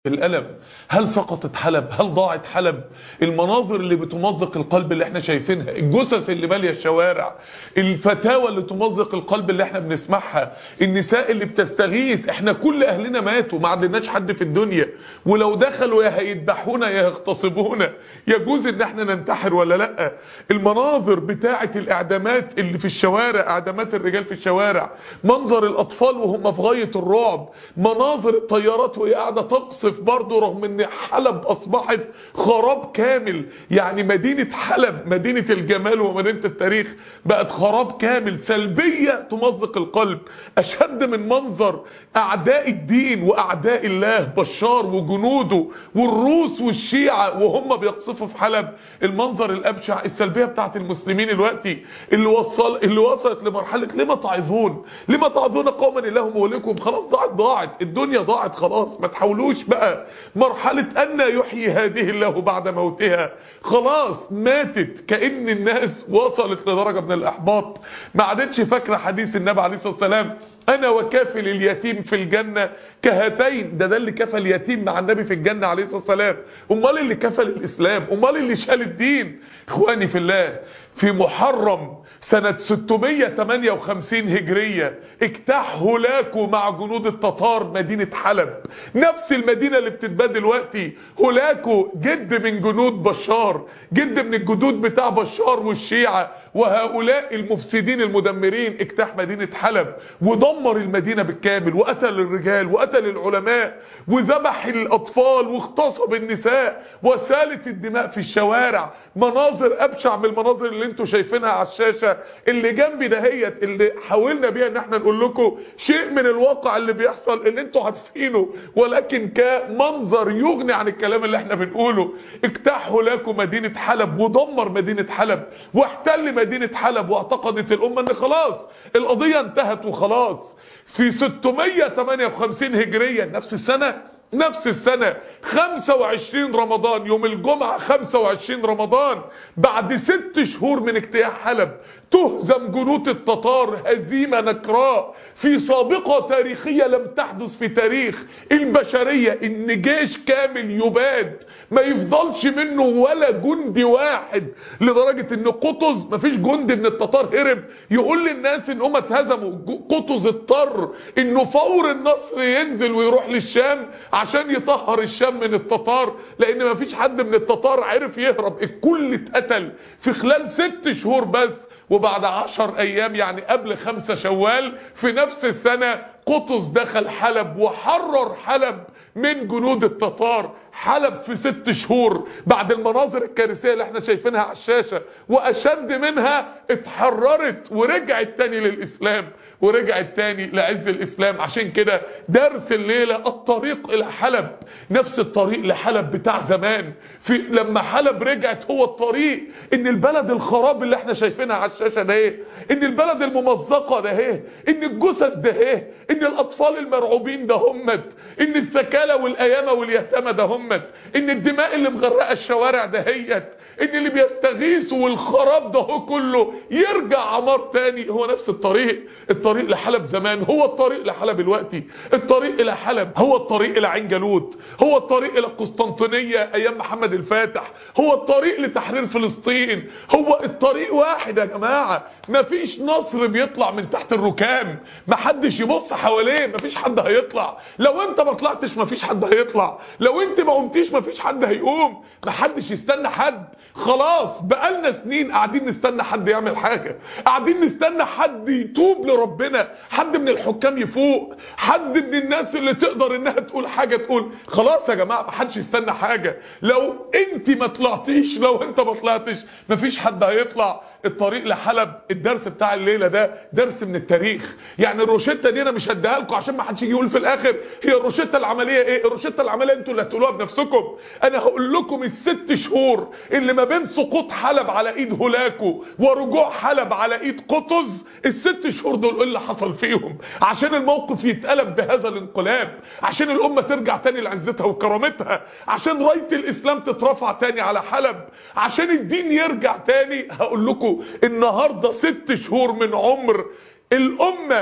الألم هل سقطت حلب هل ضاعت حلب المناظر اللي بتمزق القلب اللي احنا شايفينها الجثث اللي ماليه الشوارع الفتاوى اللي تمزق القلب اللي احنا بنسمعها النساء اللي بتستغيث احنا كل اهلنا ماتوا ما عندناش حد في الدنيا ولو دخلوا يا هيذبحونا يا يغتصبونا يجوز ان احنا ننتحر ولا لا المناظر بتاعه الاعدامات اللي في الشوارع اعدامات الرجال في الشوارع منظر الاطفال وهم في غايه الرعب مناظر الطيارات وهي قاعده تقصف برضه رغم ان حلب اصبحت خراب كامل يعني مدينة حلب مدينة الجمال ومدينة التاريخ بقت خراب كامل سلبية تمزق القلب اشد من منظر اعداء الدين واعداء الله بشار وجنوده والروس والشيعة وهم بيقصفوا في حلب المنظر الابشع السلبية بتاعت المسلمين الوقتي اللي وصل اللي وصلت لمرحلة لما تعظون لما تعظون قوما الله مولكم خلاص ضاعت ضاعت الدنيا ضاعت خلاص ما تحاولوش بقى مرحلة أن يحيي هذه الله بعد موتها خلاص ماتت كأن الناس وصلت لدرجة من الإحباط ما عادتش فاكرة حديث النبي عليه الصلاة والسلام انا وكافل اليتيم في الجنة كهاتين ده ده اللي كفل اليتيم مع النبي في الجنة عليه الصلاة والسلام امال اللي كفل الاسلام امال اللي شال الدين اخواني في الله في محرم سنة 658 هجرية اجتاح هولاكو مع جنود التتار مدينة حلب نفس المدينة اللي بتتباد دلوقتي هولاكو جد من جنود بشار جد من الجدود بتاع بشار والشيعة وهؤلاء المفسدين المدمرين اجتاح مدينة حلب ودمر المدينة بالكامل وقتل الرجال وقتل العلماء وذبح الأطفال واغتصب النساء وسالت الدماء في الشوارع مناظر أبشع من المناظر اللي انتوا شايفينها على الشاشة اللي جنبي دهيت اللي حاولنا بيها ان احنا نقول لكم شيء من الواقع اللي بيحصل اللي انتوا عارفينه ولكن كمنظر يغني عن الكلام اللي احنا بنقوله اجتاحوا لكم مدينة حلب ودمر مدينة حلب واحتل مدينة حلب واعتقدت الامة ان خلاص القضية انتهت وخلاص في 658 هجرية نفس السنة نفس السنة 25 رمضان يوم الجمعة 25 رمضان بعد ست شهور من اجتياح حلب تهزم جنود التتار هزيمة نكراء في سابقة تاريخية لم تحدث في تاريخ البشرية ان جيش كامل يباد ما يفضلش منه ولا جندي واحد لدرجة ان قطز مفيش جندي من التتار هرب يقول للناس ان هم اتهزموا قطز اضطر انه فور النصر ينزل ويروح للشام عشان يطهر الشام من التتار لان مفيش حد من التتار عرف يهرب الكل اتقتل في خلال ست شهور بس وبعد عشر ايام يعني قبل خمسة شوال في نفس السنة قطز دخل حلب وحرر حلب من جنود التتار حلب في ست شهور بعد المناظر الكارثية اللي احنا شايفينها على الشاشة واشد منها اتحررت ورجعت تاني للاسلام ورجعت تاني لعز الاسلام عشان كده درس الليلة الطريق الى حلب نفس الطريق لحلب بتاع زمان في لما حلب رجعت هو الطريق ان البلد الخراب اللي احنا شايفينها على الشاشة ده ايه ان البلد الممزقة ده ايه ان الجثث ده ايه ان الاطفال المرعوبين ده همت ان السكالة والايامة واليتامى ده همت ان الدماء اللي مغرقة الشوارع ده هيت ان اللي بيستغيثوا والخراب ده هو كله يرجع عمار تاني هو نفس الطريق الطريق لحلب زمان هو الطريق لحلب الوقتي الطريق الى حلب هو الطريق الى عين جالوت هو الطريق الى القسطنطينية ايام محمد الفاتح هو الطريق لتحرير فلسطين هو الطريق واحد يا جماعة مفيش نصر بيطلع من تحت الركام محدش يبص حواليه مفيش حد هيطلع لو انت ما طلعتش مفيش حد هيطلع لو انت ما قمتيش مفيش حد هيقوم محدش يستنى حد خلاص بقالنا سنين قاعدين نستنى حد يعمل حاجة قاعدين نستنى حد يتوب لربنا حد من الحكام يفوق حد من الناس اللي تقدر انها تقول حاجة تقول خلاص يا جماعة محدش يستنى حاجة لو انت ما طلعتيش لو انت ما طلعتش مفيش حد هيطلع الطريق لحلب الدرس بتاع الليلة ده درس من التاريخ يعني الروشتة دي انا مش هديها لكم عشان ما حدش يجي يقول في الاخر هي الروشتة العملية ايه الروشتة العملية انتوا اللي هتقولوها بنفسكم انا هقول لكم الست شهور اللي ما بين سقوط حلب على ايد هولاكو ورجوع حلب على ايد قطز الست شهور دول ايه اللي حصل فيهم عشان الموقف يتقلب بهذا الانقلاب عشان الامة ترجع تاني لعزتها وكرامتها عشان راية الاسلام تترفع تاني على حلب عشان الدين يرجع تاني هقول لكم النهاردة ست شهور من عمر الامة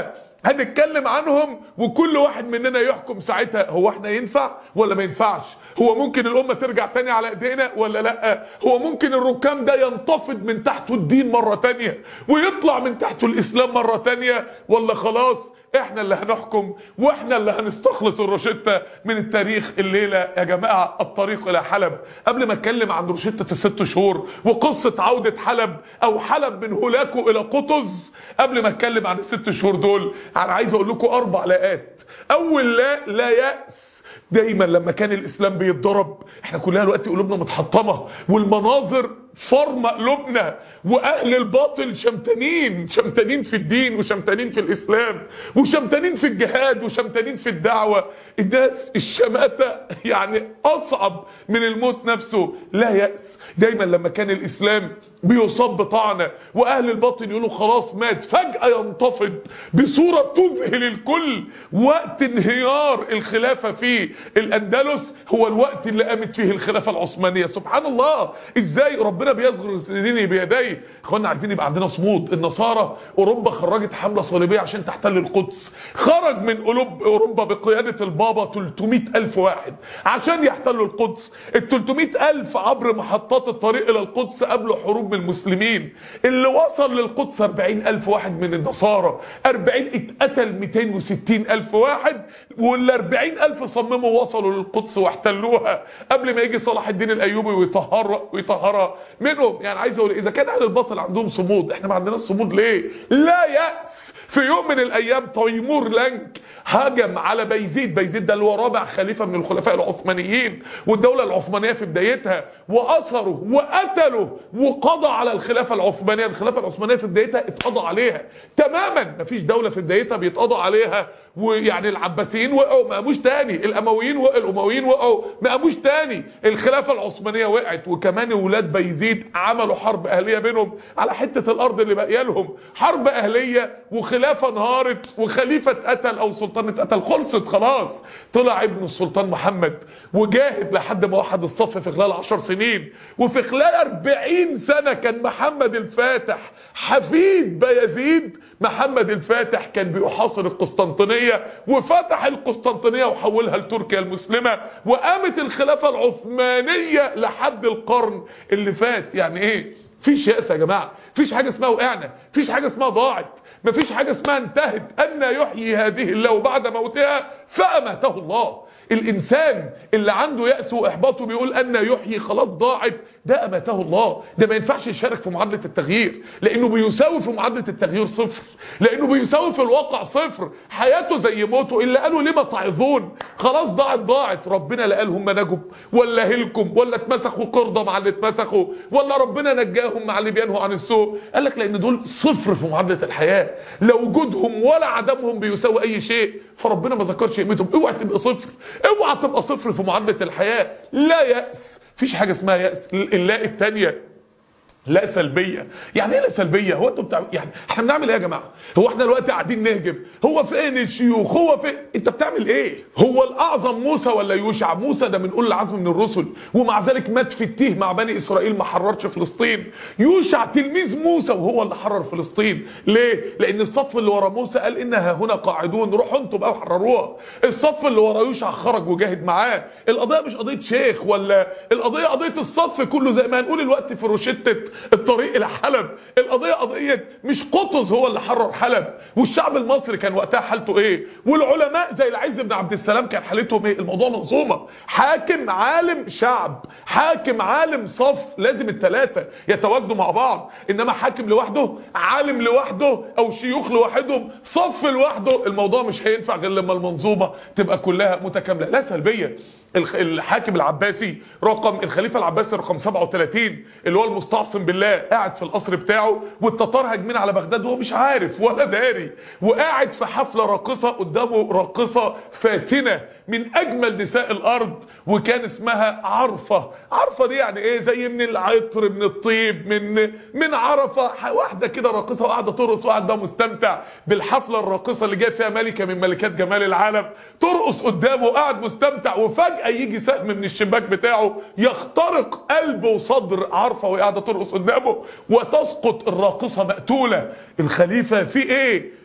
هنتكلم عنهم وكل واحد مننا يحكم ساعتها هو احنا ينفع ولا ما ينفعش هو ممكن الامة ترجع تاني على ايدينا ولا لا هو ممكن الركام ده ينتفض من تحته الدين مرة تانية ويطلع من تحته الاسلام مرة تانية ولا خلاص احنا اللي هنحكم واحنا اللي هنستخلص الروشتة من التاريخ الليلة يا جماعة الطريق الى حلب قبل ما اتكلم عن روشتة الست شهور وقصة عودة حلب او حلب من هولاكو الى قطز قبل ما اتكلم عن الست شهور دول انا عايز اقول لكم اربع لاءات اول لا لا يأس دايما لما كان الاسلام بيتضرب احنا كلنا دلوقتي قلوبنا متحطمه والمناظر فرمه قلوبنا واهل الباطل شمتانين شمتانين في الدين وشمتانين في الاسلام وشمتانين في الجهاد وشمتانين في الدعوه الناس الشماته يعني اصعب من الموت نفسه لا يأس دايما لما كان الاسلام بيصاب بطعنة واهل الباطن يقولوا خلاص مات فجأة ينتفض بصورة تذهل الكل وقت انهيار الخلافة في الاندلس هو الوقت اللي قامت فيه الخلافة العثمانية سبحان الله ازاي ربنا بيصغر ديني بيديه اخوانا عايزين يبقى عندنا صمود النصارى اوروبا خرجت حملة صليبية عشان تحتل القدس خرج من قلوب اوروبا بقيادة البابا 300 الف واحد عشان يحتلوا القدس ال 300 الف عبر محطات الطريق الى القدس قبلوا حروب من المسلمين اللي وصل للقدس 40 ألف واحد من النصارى 40 اتقتل 260 ألف واحد وال 40 ألف صمموا وصلوا للقدس واحتلوها قبل ما يجي صلاح الدين الأيوبي ويطهر ويطهرها منهم يعني عايز اقول اذا كان اهل الباطل عندهم صمود احنا ما عندناش صمود ليه لا يأس في يوم من الايام تيمور لانك هجم على بيزيد بيزيد ده اللي هو رابع خليفه من الخلفاء العثمانيين والدوله العثمانيه في بدايتها واثروا وقتلوا وقضى على الخلافه العثمانيه الخلافه العثمانيه في بدايتها اتقضى عليها تماما مفيش دوله في بدايتها بيتقضى عليها ويعني العباسيين وقعوا ما قاموش تاني الامويين وقعوا الامويين وقعوا ما قاموش تاني الخلافه العثمانيه وقعت وكمان اولاد بيزيد عملوا حرب اهليه بينهم على حته الارض اللي باقيه لهم حرب اهليه وخلافه انهارت وخليفه اتقتل او سلطان اتقتل خلصت خلاص طلع ابن السلطان محمد وجاهد لحد ما وحد الصف في خلال 10 سنين وفي خلال 40 سنه كان محمد الفاتح حفيد بايزيد محمد الفاتح كان بيحاصر القسطنطينيه وفتح القسطنطينيه وحولها لتركيا المسلمه وقامت الخلافه العثمانيه لحد القرن اللي فات يعني ايه فيش يأس يا جماعه فيش حاجه اسمها وقعنا فيش حاجه اسمها ضاعت مفيش حاجه اسمها انتهت ان يحيي هذه الله بعد موتها فاماته الله الانسان اللي عنده يأس واحباط وبيقول ان يحيي خلاص ضاعت ده اماته الله ده ما ينفعش يشارك في معادله التغيير لانه بيساوي في معادله التغيير صفر لانه بيساوي في الواقع صفر حياته زي موته اللي قالوا لما تعظون خلاص ضاعت ضاعت ربنا لا قال هم نجوا ولا هلكم ولا اتمسخوا قرده مع اللي اتمسخوا ولا ربنا نجاهم مع اللي بينهوا عن السوء قال لك لان دول صفر في معادله الحياه لا وجودهم ولا عدمهم بيساوي اي شيء فربنا ما ذكرش قيمتهم اوعى تبقى صفر اوعى تبقى صفر في معادله الحياه لا يأس مفيش حاجه اسمها يأس اللاء الثانيه لا سلبية يعني ايه لا سلبية هو انتوا بتعمل يعني احنا بنعمل ايه يا جماعة هو احنا دلوقتي قاعدين نهجم هو فين الشيوخ هو فين انت بتعمل ايه هو الاعظم موسى ولا يوشع موسى ده من اولي العزم من الرسل ومع ذلك مات في التيه مع بني اسرائيل ما حررش فلسطين يوشع تلميذ موسى وهو اللي حرر فلسطين ليه لان الصف اللي ورا موسى قال انها هنا قاعدون روحوا انتوا بقى وحرروها الصف اللي ورا يوشع خرج وجاهد معاه القضيه مش قضيه شيخ ولا القضيه قضيه الصف كله زي ما هنقول الوقت في روشته الطريق الى حلب القضيه قضيه مش قطز هو اللي حرر حلب والشعب المصري كان وقتها حالته ايه والعلماء زي العز بن عبد السلام كان حالتهم ايه الموضوع منظومه حاكم عالم شعب حاكم عالم صف لازم الثلاثه يتواجدوا مع بعض انما حاكم لوحده عالم لوحده او شيوخ لوحدهم صف لوحده الموضوع مش هينفع غير لما المنظومه تبقى كلها متكامله لا سلبيه الحاكم العباسي رقم الخليفة العباسي رقم 37 اللي هو المستعصم بالله قاعد في القصر بتاعه والتتار هاجمين على بغداد وهو مش عارف ولا داري وقاعد في حفلة راقصة قدامه راقصة فاتنة من اجمل نساء الارض وكان اسمها عرفة عرفة دي يعني ايه زي من العطر من الطيب من من عرفة واحدة كده راقصة وقاعدة ترقص وقاعد بقى مستمتع بالحفلة الراقصة اللي جايه فيها ملكة من ملكات جمال العالم ترقص قدامه وقاعد مستمتع وفجأة يجي سهم من الشباك بتاعه يخترق قلب وصدر عرفة وهي قاعدة ترقص قدامه وتسقط الراقصة مقتولة الخليفة في ايه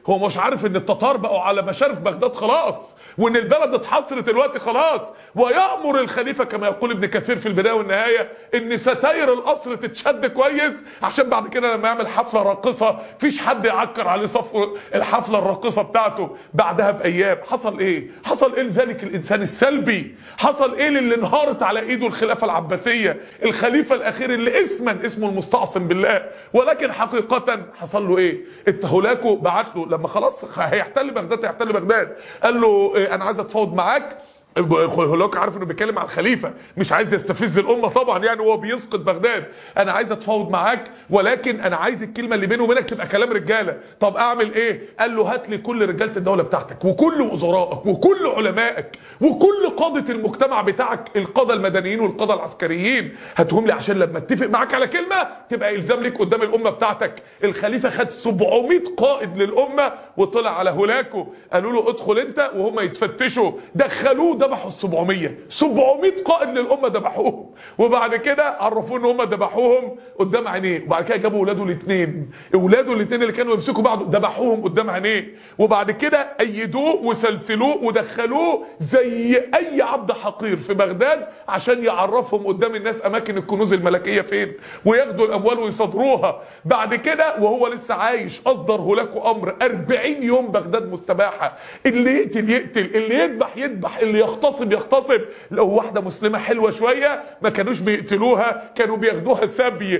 هو مش عارف ان التتار بقوا على مشارف بغداد خلاص وان البلد اتحصرت دلوقتي خلاص ويأمر الخليفة كما يقول ابن كثير في البداية والنهاية ان ستاير القصر تتشد كويس عشان بعد كده لما يعمل حفلة راقصة فيش حد يعكر عليه صف الحفلة الراقصة بتاعته بعدها بايام حصل ايه حصل ايه لذلك الانسان السلبي حصل ايه اللي انهارت على ايده الخلافة العباسية الخليفة الاخير اللي اسما اسمه المستعصم بالله ولكن حقيقة حصل له ايه التهولاكو بعت له لما خلاص هيحتل بغداد هيحتل بغداد قال له إيه انا عايز اتفاوض معاك هولاك عارف انه بيتكلم على الخليفه مش عايز يستفز الامه طبعا يعني وهو بيسقط بغداد انا عايز اتفاوض معاك ولكن انا عايز الكلمه اللي بيني وبينك تبقى كلام رجاله طب اعمل ايه قال له هات لي كل رجاله الدوله بتاعتك وكل وزرائك وكل علمائك وكل قاده المجتمع بتاعك القاده المدنيين والقاده العسكريين هاتهم لي عشان لما اتفق معاك على كلمه تبقى الزام ليك قدام الامه بتاعتك الخليفه خد 700 قائد للامه وطلع على هولاكو قالوا له ادخل انت وهم يتفتشوا دخلوه ذبحوا ال 700 700 قائد للامه ذبحوهم وبعد كده عرفوه ان هم ذبحوهم قدام عينيه وبعد كده جابوا اولاده الاثنين اولاده الاثنين اللي كانوا يمسكوا بعض ذبحوهم قدام عينيه وبعد كده ايدوه وسلسلوه ودخلوه زي اي عبد حقير في بغداد عشان يعرفهم قدام الناس اماكن الكنوز الملكيه فين وياخدوا الاموال ويصادروها بعد كده وهو لسه عايش اصدر هولاكو امر 40 يوم بغداد مستباحه اللي يقتل يقتل اللي يذبح يذبح اللي يغتصب يغتصب لو واحده مسلمه حلوه شويه ما كانوش بيقتلوها كانوا بياخدوها سبي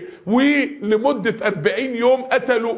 ولمده 40 يوم قتلوا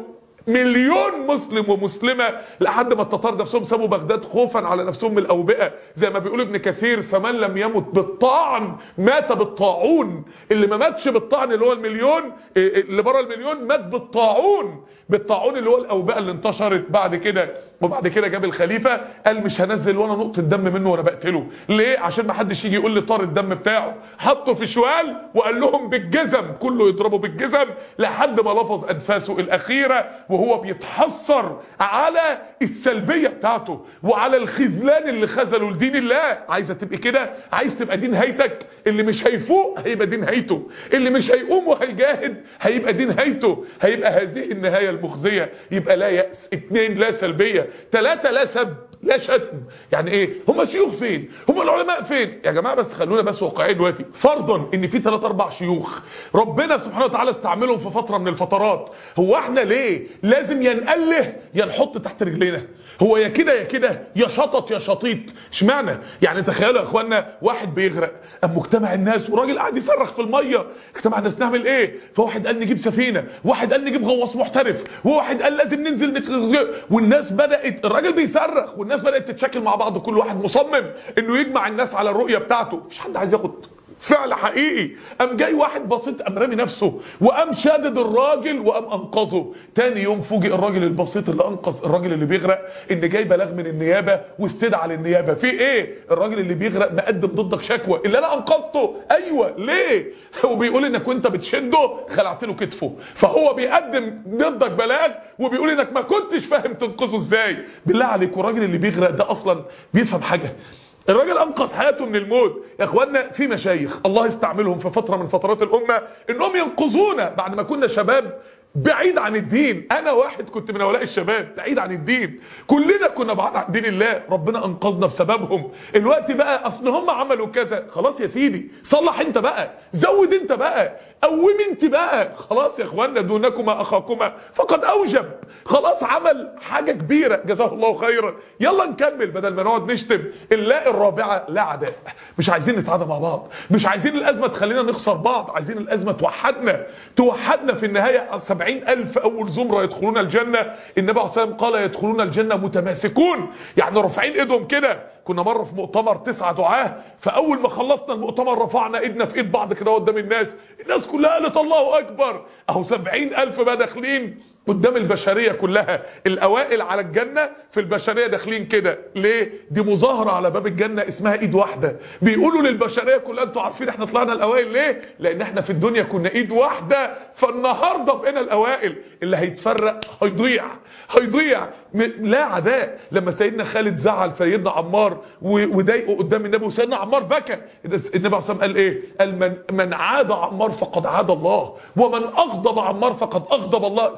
مليون مسلم ومسلمة لحد ما التتار نفسهم سابوا بغداد خوفا على نفسهم من الأوبئة زي ما بيقول ابن كثير فمن لم يمت بالطعن مات بالطاعون اللي ما ماتش بالطعن اللي هو المليون اللي بره المليون مات بالطاعون بالطاعون اللي هو الأوبئة اللي انتشرت بعد كده وبعد كده جاب الخليفة قال مش هنزل ولا نقطة دم منه وانا بقتله ليه عشان ما حدش يجي يقول لي طار الدم بتاعه حطه في شوال وقال لهم بالجزم كله يضربه بالجزم لحد ما لفظ انفاسه الاخيرة وهو بيتحسر على السلبية بتاعته وعلى الخذلان اللي خذله لدين الله عايزة تبقى كده عايز تبقى دين هيتك اللي مش هيفوق هيبقى دين هيته اللي مش هيقوم وهيجاهد هيبقى دين هيته هيبقى هذه النهاية المخزية يبقى لا يأس اتنين لا سلبية ثلاثة لا سب لا شتم يعني ايه هم الشيوخ فين هم العلماء فين يا جماعه بس خلونا بس واقعيين دلوقتي فرضا ان في 3 4 شيوخ ربنا سبحانه وتعالى استعملهم في فتره من الفترات هو احنا ليه لازم يا نقله يا نحط تحت رجلينا هو يا كده يا كده يا شطط يا شطيط اشمعنى يعني تخيلوا يا اخوانا واحد بيغرق اما مجتمع الناس وراجل قاعد يصرخ في الميه اجتمع الناس نعمل ايه فواحد قال نجيب سفينه واحد قال نجيب غواص محترف وواحد قال لازم ننزل نك... والناس بدات الراجل بيصرخ والناس بدات تتشكل مع بعض كل واحد مصمم انه يجمع الناس على الرؤيه بتاعته مفيش حد عايز ياخد فعل حقيقي قام جاي واحد بسيط قام رامي نفسه وقام شادد الراجل وقام انقذه تاني يوم فوجئ الراجل البسيط اللي انقذ الراجل اللي بيغرق ان جاي بلاغ من النيابه واستدعى للنيابه في ايه الراجل اللي بيغرق مقدم ضدك شكوى اللي انا انقذته ايوه ليه هو بيقول انك وانت بتشده خلعت له كتفه فهو بيقدم ضدك بلاغ وبيقول انك ما كنتش فاهم تنقذه ازاي بالله عليك والراجل اللي بيغرق ده اصلا بيفهم حاجه الراجل انقذ حياته من الموت يا اخوانا في مشايخ الله يستعملهم في فتره من فترات الامه انهم ينقذونا بعد ما كنا شباب بعيد عن الدين انا واحد كنت من هؤلاء الشباب بعيد عن الدين كلنا كنا بعاد عن دين الله ربنا انقذنا بسببهم الوقت بقى اصل هم عملوا كذا خلاص يا سيدي صلح انت بقى زود انت بقى قوم انت بقى خلاص يا اخوانا دونكما اخاكما فقد اوجب خلاص عمل حاجة كبيرة جزاه الله خيرا يلا نكمل بدل ما نقعد نشتم اللاء الرابعة لا عداء مش عايزين نتعادى مع بعض مش عايزين الازمة تخلينا نخسر بعض عايزين الازمة توحدنا توحدنا في النهاية سبعين ألف أول زمرة يدخلون الجنة النبي عليه الصلاة والسلام قال يدخلون الجنة متماسكون يعني رافعين ايدهم كده كنا مرة في مؤتمر تسعة دعاه فأول ما خلصنا المؤتمر رفعنا ايدنا في ايد بعض كده قدام الناس الناس كلها قالت الله أكبر أهو سبعين ألف بقى داخلين قدام البشرية كلها الأوائل على الجنة في البشرية داخلين كده ليه؟ دي مظاهرة على باب الجنة اسمها ايد واحدة بيقولوا للبشرية كلها انتوا عارفين احنا طلعنا الأوائل ليه؟ لأن احنا في الدنيا كنا ايد واحدة فالنهاردة بقينا الأوائل اللي هيتفرق هيضيع هيضيع لا عداء لما سيدنا خالد زعل سيدنا عمار وضايقه قدام النبي وسيدنا عمار بكى النبي عليه الصلاه قال ايه قال من من عاد عمار فقد عاد الله ومن اغضب عمار فقد اغضب الله سيدنا محمد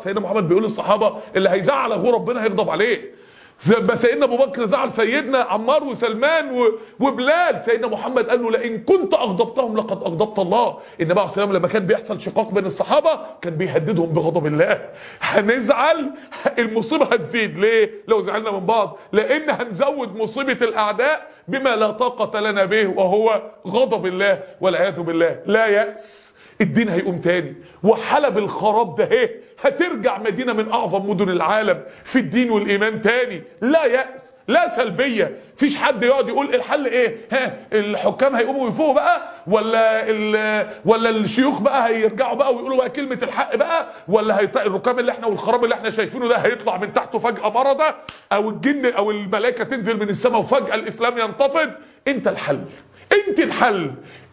محمد بيقول للصحابه اللي هيزعل ابوه ربنا هيغضب عليه زي ما سيدنا ابو بكر زعل سيدنا عمار وسلمان و... وبلال سيدنا محمد قال له لئن كنت اغضبتهم لقد اغضبت الله النبي عليه الصلاه والسلام لما كان بيحصل شقاق بين الصحابه كان بيهددهم بغضب الله هنزعل المصيبه هتزيد ليه لو زعلنا من بعض لان هنزود مصيبه الاعداء بما لا طاقه لنا به وهو غضب الله والعياذ بالله لا يأس الدين هيقوم تاني وحلب الخراب ده اهي هترجع مدينة من اعظم مدن العالم في الدين والايمان تاني لا يأس لا سلبية فيش حد يقعد يقول الحل ايه ها الحكام هيقوموا ويفوقوا بقى ولا ال ولا الشيوخ بقى هيرجعوا بقى ويقولوا بقى كلمة الحق بقى ولا هيط... الركام اللي احنا والخراب اللي احنا شايفينه ده هيطلع من تحته فجأة مرضى او الجن او الملائكة تنزل من السماء وفجأة الاسلام ينتفض انت الحل انت الحل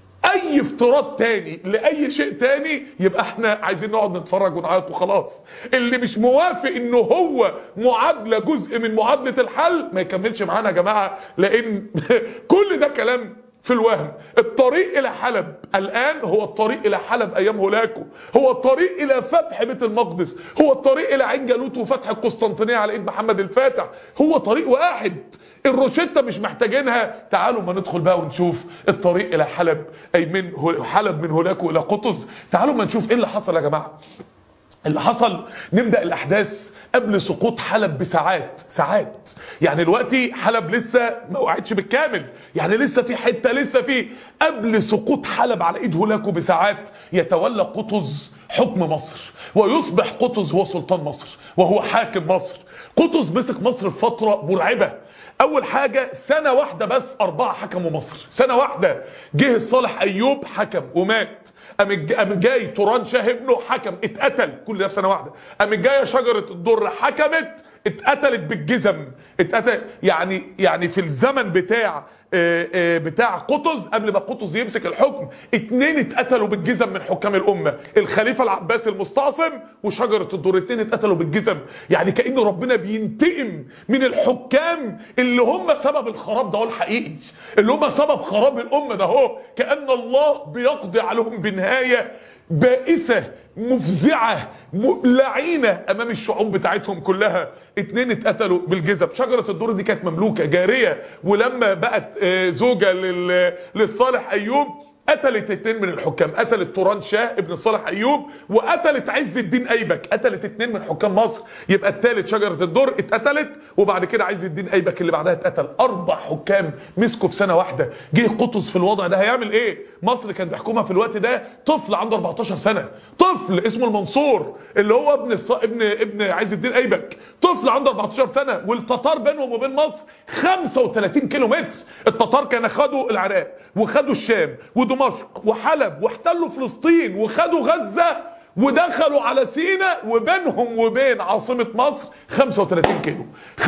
اي افتراض تاني لاي شيء تاني يبقى احنا عايزين نقعد نتفرج ونعيط وخلاص اللي مش موافق انه هو معادله جزء من معادله الحل ما يكملش معانا يا جماعه لان كل ده كلام في الوهم الطريق الى حلب الان هو الطريق الى حلب ايام هولاكو هو الطريق الى فتح بيت المقدس هو الطريق الى عين جالوت وفتح القسطنطينيه على ايد محمد الفاتح هو طريق واحد الروشتة مش محتاجينها تعالوا ما ندخل بقى ونشوف الطريق الى حلب اي من حلب من هولاكو الى قطز تعالوا ما نشوف ايه اللي حصل يا جماعه اللي حصل نبدا الاحداث قبل سقوط حلب بساعات ساعات يعني دلوقتي حلب لسه ما وقعتش بالكامل يعني لسه في حته لسه في قبل سقوط حلب على ايد هولاكو بساعات يتولى قطز حكم مصر ويصبح قطز هو سلطان مصر وهو حاكم مصر قطز مسك مصر في فتره مرعبه اول حاجة سنة واحدة بس اربعة حكموا مصر سنة واحدة جه الصالح ايوب حكم ومات قام جاي توران شاه ابنه حكم اتقتل كل ده في سنة واحدة قام جايه شجرة الدر حكمت اتقتلت بالجزم اتقتل يعني يعني في الزمن بتاع اه اه بتاع قطز قبل ما قطز يمسك الحكم اتنين اتقتلوا بالجزم من حكام الامه الخليفه العباسي المستعصم وشجره الدور اتنين اتقتلوا بالجزم يعني كأن ربنا بينتقم من الحكام اللي هم سبب الخراب ده هو الحقيقي اللي هم سبب خراب الامه ده هو كأن الله بيقضي عليهم بنهايه بائسة مفزعة لعينة امام الشعوب بتاعتهم كلها اتنين اتقتلوا بالجزم شجرة الدور دي كانت مملوكة جارية ولما بقت زوجة للصالح ايوب قتلت اتنين من الحكام قتلت توران شاه ابن صالح ايوب وقتلت عز الدين ايبك قتلت اتنين من حكام مصر يبقى التالت شجرة الدر اتقتلت وبعد كده عز الدين ايبك اللي بعدها اتقتل اربع حكام مسكوا في سنة واحدة جه قطز في الوضع ده هيعمل ايه مصر كان بيحكمها في الوقت ده طفل عنده 14 سنة طفل اسمه المنصور اللي هو ابن الص... ابن ابن عز الدين ايبك طفل عنده 14 سنة والتتار بينهم وبين مصر 35 كيلو متر التتار كانوا خدوا العراق وخدوا الشام ودمشق وحلب واحتلوا فلسطين وخدوا غزة ودخلوا على سيناء وبينهم وبين عاصمة مصر 35 كيلو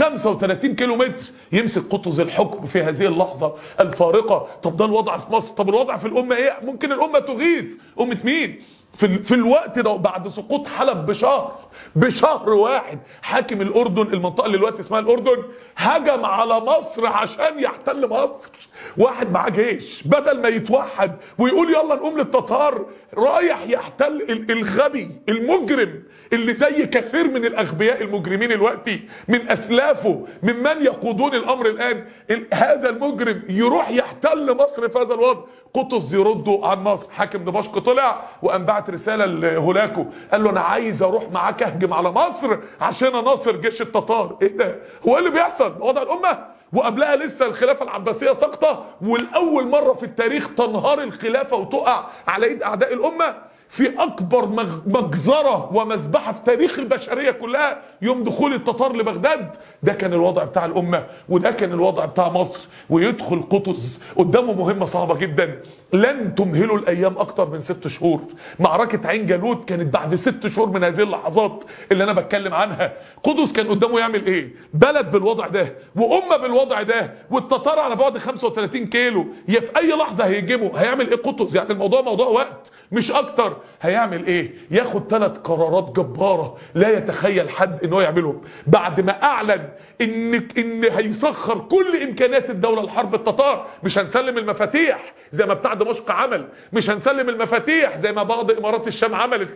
35 كيلو متر يمسك قطز الحكم في هذه اللحظة الفارقة طب ده الوضع في مصر طب الوضع في الأمة ايه ممكن الأمة تغيث أمة مين في, في الوقت ده بعد سقوط حلب بشهر بشهر واحد حاكم الأردن المنطقة اللي دلوقتي اسمها الأردن هجم على مصر عشان يحتل مصر واحد معاه جيش بدل ما يتوحد ويقول يلا نقوم للتتار رايح يحتل الغبي المجرم اللي زي كثير من الأغبياء المجرمين الوقتي من أسلافه ممن يقودون الأمر الآن هذا المجرم يروح يحتل مصر في هذا الوضع قطز يردوا عن مصر حاكم دمشق طلع وقام بعت رسالة لهولاكو قال له أنا عايز أروح معاك أهجم على مصر عشان أناصر جيش التتار إيه ده هو إيه اللي بيحصل وضع الأمة وقبلها لسه الخلافة العباسية سقطة والأول مرة في التاريخ تنهار الخلافة وتقع على ايد أعداء الأمة في أكبر مجزرة ومذبحة في تاريخ البشرية كلها يوم دخول التتار لبغداد ده كان الوضع بتاع الأمة وده كان الوضع بتاع مصر ويدخل قطز قدامه مهمة صعبة جدا لن تمهلوا الأيام أكتر من ست شهور معركة عين جالوت كانت بعد ست شهور من هذه اللحظات اللي أنا بتكلم عنها قطز كان قدامه يعمل إيه بلد بالوضع ده وأمة بالوضع ده والتتار على بعد 35 كيلو يا في أي لحظة هيجيبوا هيعمل إيه قطز يعني الموضوع موضوع وقت مش اكتر هيعمل ايه ياخد ثلاث قرارات جبارة لا يتخيل حد ان هو يعملهم بعد ما اعلن ان ان هيسخر كل امكانيات الدولة لحرب التتار مش هنسلم المفاتيح زي ما بتاع دمشق عمل مش هنسلم المفاتيح زي ما بعض امارات الشام عملت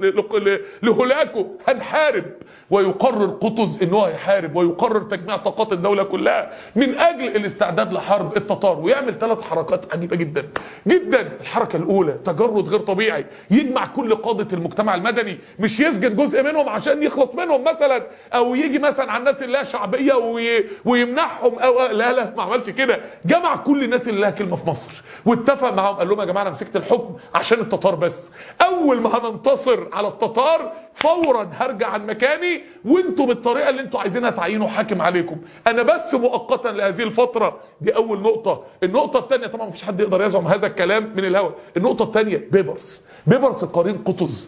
لهولاكو هنحارب ويقرر قطز ان هو هيحارب ويقرر تجميع طاقات الدولة كلها من اجل الاستعداد لحرب التتار ويعمل ثلاث حركات عجيبة جدا جدا الحركة الاولى تجرد غير طبيعي يجمع كل قادة المجتمع المدني مش يسجن جزء منهم عشان يخلص منهم مثلا او يجي مثلا على الناس اللي لها شعبية وي... ويمنعهم او لا لا ما عملش كده جمع كل الناس اللي لها كلمة في مصر واتفق معاهم قال لهم يا جماعة انا مسكت الحكم عشان التتار بس اول ما هننتصر على التتار فورا هرجع عن مكاني وانتوا بالطريقة اللي انتوا عايزينها تعينوا حاكم عليكم انا بس مؤقتا لهذه الفترة دي اول نقطة النقطة الثانية طبعا مفيش حد يقدر يزعم هذا الكلام من الهوى النقطة الثانية بيبرس بيبرس قرين قطز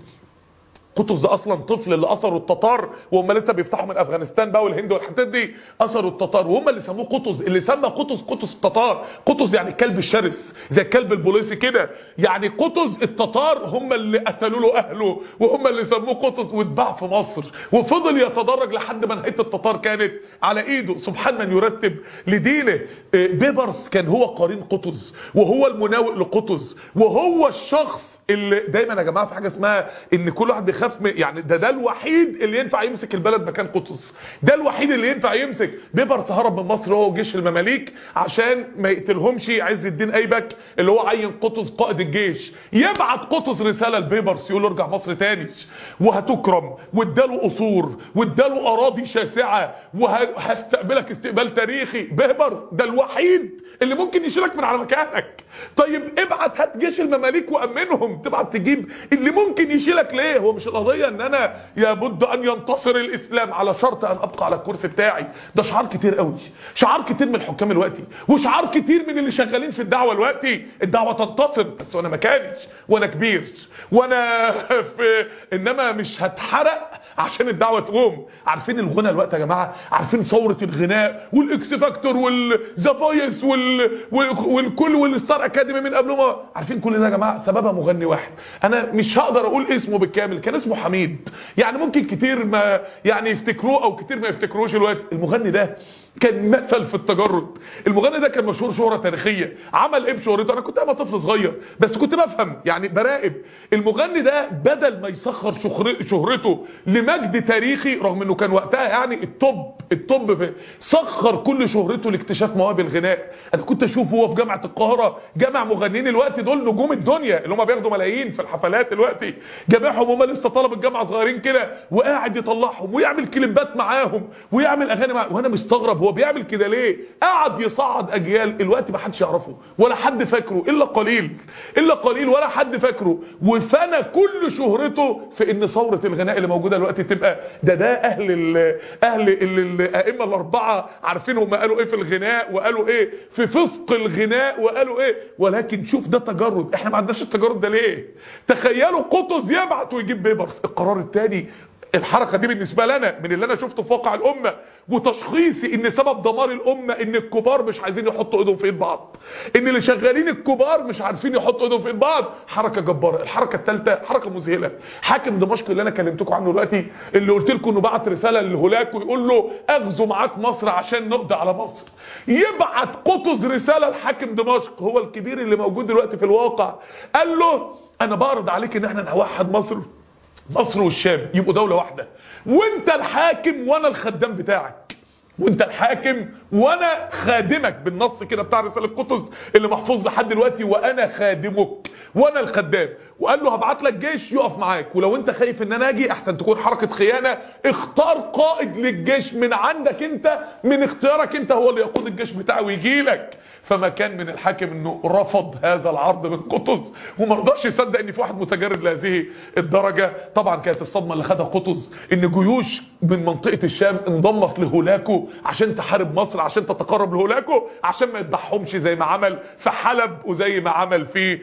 قطز ده اصلا طفل اللي اثروا التتار وهم لسه بيفتحوا من افغانستان بقى والهند والحتت دي اثروا التتار وهم اللي سموه قطز اللي سمى قطز قطز التتار قطز يعني الكلب الشرس زي الكلب البوليسي كده يعني قطز التتار هم اللي قتلوا له اهله وهم اللي سموه قطز واتباع في مصر وفضل يتدرج لحد ما نهايه التتار كانت على ايده سبحان من يرتب لدينه بيبرس كان هو قرين قطز وهو المناوئ لقطز وهو الشخص اللي دايما يا جماعه في حاجه اسمها ان كل واحد بيخاف يعني ده ده الوحيد اللي ينفع يمسك البلد مكان قطز ده الوحيد اللي ينفع يمسك بيبرس هرب من مصر هو وجيش المماليك عشان ما يقتلهمش عز الدين ايبك اللي هو عين قطز قائد الجيش يبعت قطز رساله لبيبرس يقول له ارجع مصر تاني وهتكرم واداله قصور واداله اراضي شاسعه وهستقبلك استقبال تاريخي بيبرس ده الوحيد اللي ممكن يشيلك من على مكانك طيب ابعت هات جيش المماليك وامنهم تبعت تجيب اللي ممكن يشيلك ليه هو مش القضيه ان انا يبد ان ينتصر الاسلام على شرط ان ابقى على الكرسي بتاعي ده شعار كتير قوي شعار كتير من الحكام الوقتي وشعار كتير من اللي شغالين في الدعوه الوقتي الدعوه تنتصر بس وانا مكانش وانا كبير وانا في انما مش هتحرق عشان الدعوه تقوم عارفين الغنى الوقت يا جماعه عارفين ثوره الغناء والاكس فاكتور والذا فويس وال... والكل والستار اكاديمي من قبل ما عارفين كل ده يا جماعه سببها مغني واحد انا مش هقدر اقول اسمه بالكامل كان اسمه حميد يعني ممكن كتير ما يعني يفتكروه او كتير ما يفتكروش الوقت المغني ده كان مثل في التجرد المغني ده كان مشهور شهرة تاريخية عمل ايه بشهرته انا كنت انا طفل صغير بس كنت بفهم يعني براقب المغني ده بدل ما يسخر شهرته لمجد تاريخي رغم انه كان وقتها يعني الطب الطب في سخر كل شهرته لاكتشاف مواهب الغناء انا كنت اشوفه هو في جامعة القاهرة جامع مغنيين الوقت دول نجوم الدنيا اللي هم بياخدوا ملايين في الحفلات الوقتي جامعهم هم لسه طلب الجامعة صغيرين كده وقاعد يطلعهم ويعمل كليبات معاهم ويعمل اغاني معاهم وانا مستغرب هو بيعمل كده ليه قعد يصعد اجيال الوقت ما حدش يعرفه ولا حد فاكره الا قليل الا قليل ولا حد فاكره وفنى كل شهرته في ان ثوره الغناء اللي موجوده دلوقتي تبقى ده ده اهل ال اهل ال الائمه الاربعه عارفين هم قالوا ايه في الغناء وقالوا ايه في فسق الغناء وقالوا ايه ولكن شوف ده تجرد احنا ما عندناش التجرد ده ليه تخيلوا قطز يبعت ويجيب بيبرس القرار الثاني الحركة دي بالنسبة لنا من اللي انا شفته في واقع الامة وتشخيصي ان سبب دمار الامة ان الكبار مش عايزين يحطوا ايدهم في ايد بعض ان اللي شغالين الكبار مش عارفين يحطوا ايدهم في ايد بعض حركة جبارة الحركة الثالثة حركة مذهلة حاكم دمشق اللي انا كلمتكم عنه دلوقتي اللي قلت لكم انه بعت رسالة لهولاك ويقول له اغزو معاك مصر عشان نقضي على مصر يبعت قطز رسالة لحاكم دمشق هو الكبير اللي موجود دلوقتي في الواقع قال له انا بعرض عليك ان احنا نوحد مصر مصر والشام يبقوا دولة واحدة وانت الحاكم وانا الخدام بتاعك وانت الحاكم وانا خادمك بالنص كده بتاع رسالة قطز اللي محفوظ لحد دلوقتي وانا خادمك وانا الخدام وقال له هبعت لك جيش يقف معاك ولو انت خايف ان انا اجي احسن تكون حركة خيانة اختار قائد للجيش من عندك انت من اختيارك انت هو اللي يقود الجيش بتاعه ويجي لك فما كان من الحاكم انه رفض هذا العرض من قطز وما رضاش يصدق ان في واحد متجرد لهذه الدرجة طبعا كانت الصدمة اللي خدها قطز ان جيوش من منطقة الشام انضمت لهولاكو عشان تحارب مصر عشان تتقرب لهولاكو عشان ما يذبحهمش زي ما عمل في حلب وزي ما عمل في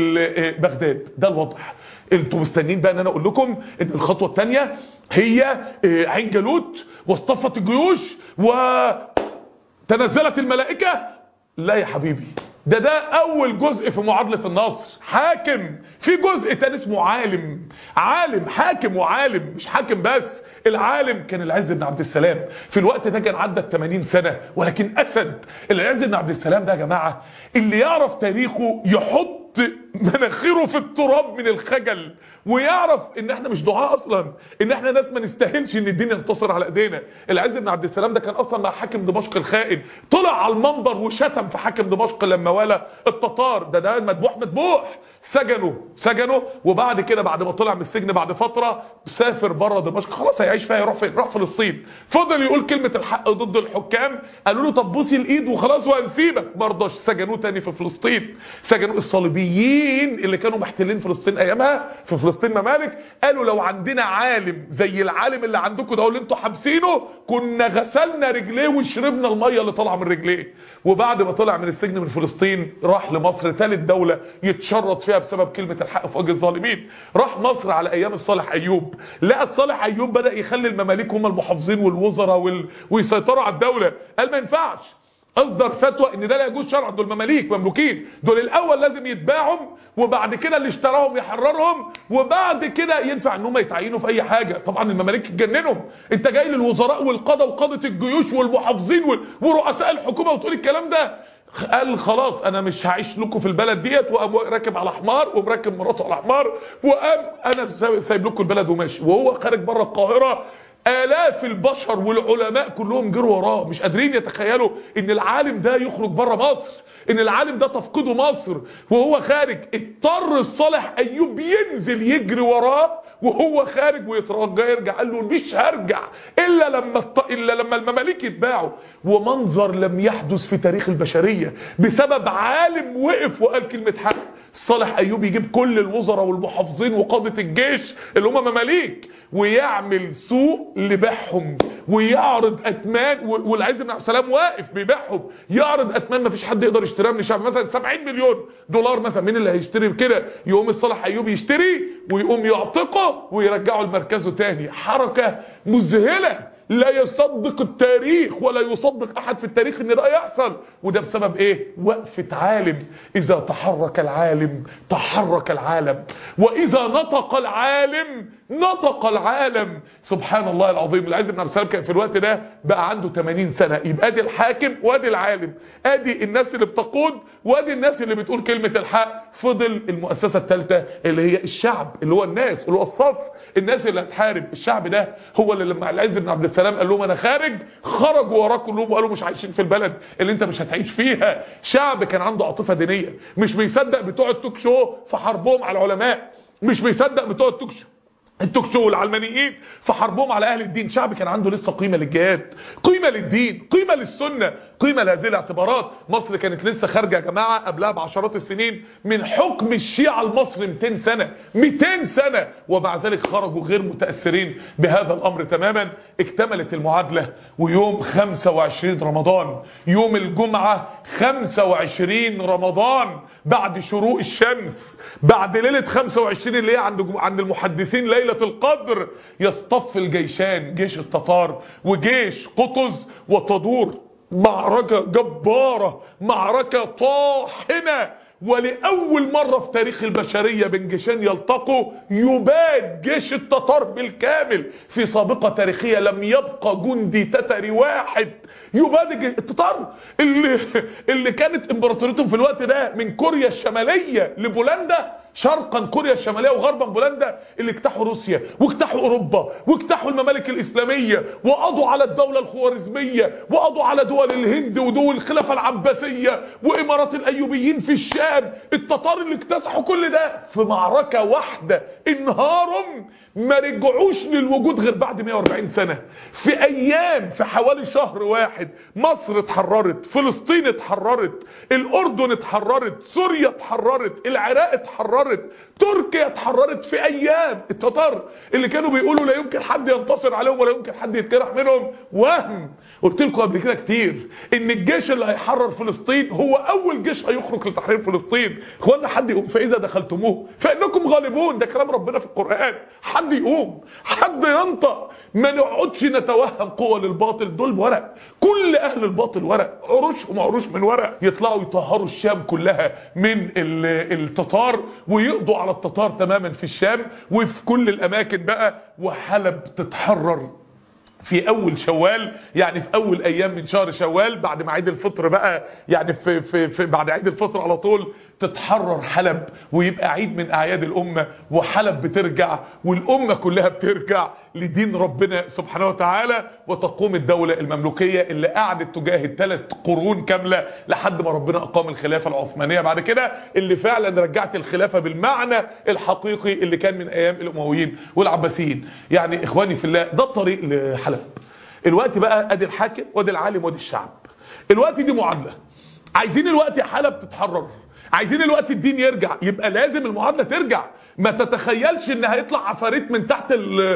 بغداد ده الوضع انتوا مستنيين بقى ان انا اقول لكم ان الخطوة الثانية هي عين جالوت واصطفت الجيوش وتنزلت الملائكة لا يا حبيبي ده ده اول جزء في معادلة النصر حاكم في جزء تاني اسمه عالم عالم حاكم وعالم مش حاكم بس العالم كان العز بن عبد السلام في الوقت ده كان عدى 80 سنة ولكن اسد العز بن عبد السلام ده يا جماعة اللي يعرف تاريخه يحط مناخيره في التراب من الخجل ويعرف ان احنا مش دعاء اصلا ان احنا ناس ما نستاهلش ان الدين ينتصر على ايدينا العز بن عبد السلام ده كان اصلا مع حاكم دمشق الخائن طلع على المنبر وشتم في حاكم دمشق لما والى التتار ده ده مذبوح مذبوح سجنه سجنه وبعد كده بعد ما طلع من السجن بعد فتره سافر بره دمشق خلاص هيعيش فيها يروح فين راح فلسطين فضل يقول كلمه الحق ضد الحكام قالوا له طب بوسي الايد وخلاص وهنسيبك ما رضاش سجنوه تاني في فلسطين سجنوه الصليبيين اللي كانوا محتلين فلسطين ايامها في فلسطين ممالك قالوا لو عندنا عالم زي العالم اللي عندكم ده اللي انتوا حابسينه كنا غسلنا رجليه وشربنا الميه اللي طالعه من رجليه وبعد ما طلع من السجن من فلسطين راح لمصر ثالث دوله يتشرط فيها بسبب كلمه الحق في وجه الظالمين راح مصر على ايام الصالح ايوب لقى الصالح ايوب بدا يخلي المماليك هم المحافظين والوزراء وال... ويسيطروا على الدوله قال ما ينفعش اصدر فتوى ان ده لا يجوز شرعا دول مماليك مملوكين دول الاول لازم يتباعوا وبعد كده اللي اشتراهم يحررهم وبعد كده ينفع ان هم يتعينوا في اي حاجه طبعا المماليك اتجننوا انت جاي للوزراء والقاده وقاده الجيوش والمحافظين ورؤساء الحكومه وتقول الكلام ده قال خلاص انا مش هعيش لكم في البلد ديت وقام راكب على حمار ومركب مراته على حمار وقام انا سايب لكم البلد وماشي وهو خارج بره القاهره آلاف البشر والعلماء كلهم جروا وراه مش قادرين يتخيلوا ان العالم ده يخرج بره مصر ان العالم ده تفقده مصر وهو خارج اضطر الصالح ايوب ينزل يجري وراه وهو خارج ويترجى يرجع قال له مش هرجع الا لما الط... الا لما المماليك يتباعوا ومنظر لم يحدث في تاريخ البشريه بسبب عالم وقف وقال كلمه حق صالح ايوب يجيب كل الوزراء والمحافظين وقاده الجيش اللي هم مماليك ويعمل سوق لبيعهم ويعرض اتمان والعز بن عبد السلام واقف بيبيعهم يعرض اتمان ما فيش حد يقدر يشتريها من الشعب مثلا 70 مليون دولار مثلا مين اللي هيشتري بكده يقوم الصالح ايوب يشتري ويقوم يعتقه ويرجعه لمركزه تاني حركه مذهله لا يصدق التاريخ ولا يصدق احد في التاريخ ان ده يحصل وده بسبب ايه وقفة عالم اذا تحرك العالم تحرك العالم واذا نطق العالم نطق العالم سبحان الله العظيم العز بن عبد السلام كان في الوقت ده بقى عنده 80 سنة يبقى ادي الحاكم وادي العالم ادي الناس اللي بتقود وادي الناس اللي بتقول كلمة الحق فضل المؤسسة الثالثة اللي هي الشعب اللي هو الناس اللي هو الصف الناس اللي هتحارب الشعب ده هو اللي لما العز بن عبد السلام قال لهم انا خارج خرجوا وراه كلهم وقالوا مش عايشين في البلد اللي انت مش هتعيش فيها شعب كان عنده عاطفه دينيه مش بيصدق بتوع التوك شو في حربهم على العلماء مش بيصدق بتوع التوك شو التوك شو والعلمانيين في حربهم على اهل الدين شعب كان عنده لسه قيمه للجهاد قيمه للدين قيمه للسنه قيمه لهذه الاعتبارات مصر كانت لسه خارجه يا جماعه قبلها بعشرات السنين من حكم الشيعه المصري 200 سنه 200 سنه ومع ذلك خرجوا غير متاثرين بهذا الامر تماما اكتملت المعادله ويوم 25 رمضان يوم الجمعه 25 رمضان بعد شروق الشمس بعد ليله 25 اللي هي عند عند المحدثين ليله القدر يصطف الجيشان جيش التتار وجيش قطز وتدور معركة جبارة معركة طاحنة ولأول مرة في تاريخ البشرية بين جيشين يلتقوا يباد جيش التتار بالكامل في سابقة تاريخية لم يبقى جندي تتري واحد يباد التتار اللي, اللي كانت امبراطوريتهم في الوقت ده من كوريا الشمالية لبولندا شرقا كوريا الشمالية وغربا بولندا اللي اجتاحوا روسيا واجتاحوا اوروبا واجتاحوا الممالك الاسلامية وقضوا على الدولة الخوارزمية وقضوا على دول الهند ودول الخلافة العباسية وامارات الايوبيين في الشام التتار اللي اكتسحوا كل ده في معركة واحدة انهارهم ما رجعوش للوجود غير بعد 140 سنة في ايام في حوالي شهر واحد مصر اتحررت فلسطين اتحررت الاردن اتحررت سوريا اتحررت العراق اتحررت اتحررت تركيا اتحررت في ايام التتار اللي كانوا بيقولوا لا يمكن حد ينتصر عليهم ولا يمكن حد يتجرح منهم وهم قلت لكم قبل كده كتير ان الجيش اللي هيحرر فلسطين هو اول جيش هيخرج لتحرير فلسطين اخوانا حد يقوم فاذا دخلتموه فانكم غالبون ده كلام ربنا في القران حد يقوم حد ينطق ما نقعدش نتوهم قوة للباطل دول ورق كل اهل الباطل ورق عروشهم عروش من ورق يطلعوا يطهروا الشام كلها من التتار ويقضوا على التتار تماما في الشام وفي كل الاماكن بقى وحلب تتحرر في اول شوال يعني في اول ايام من شهر شوال بعد ما عيد الفطر بقى يعني في, في, في بعد عيد الفطر على طول تتحرر حلب ويبقى عيد من اعياد الامه وحلب بترجع والامه كلها بترجع لدين ربنا سبحانه وتعالى وتقوم الدوله المملوكيه اللي قعدت تجاهد ثلاث قرون كامله لحد ما ربنا اقام الخلافه العثمانيه بعد كده اللي فعلا رجعت الخلافه بالمعنى الحقيقي اللي كان من ايام الامويين والعباسيين يعني اخواني في الله ده الطريق لحلب الوقت بقى ادي الحاكم وادي العالم وادي الشعب الوقت دي معادله عايزين الوقت حلب تتحرر عايزين الوقت الدين يرجع يبقى لازم المعادله ترجع ما تتخيلش ان هيطلع عفاريت من تحت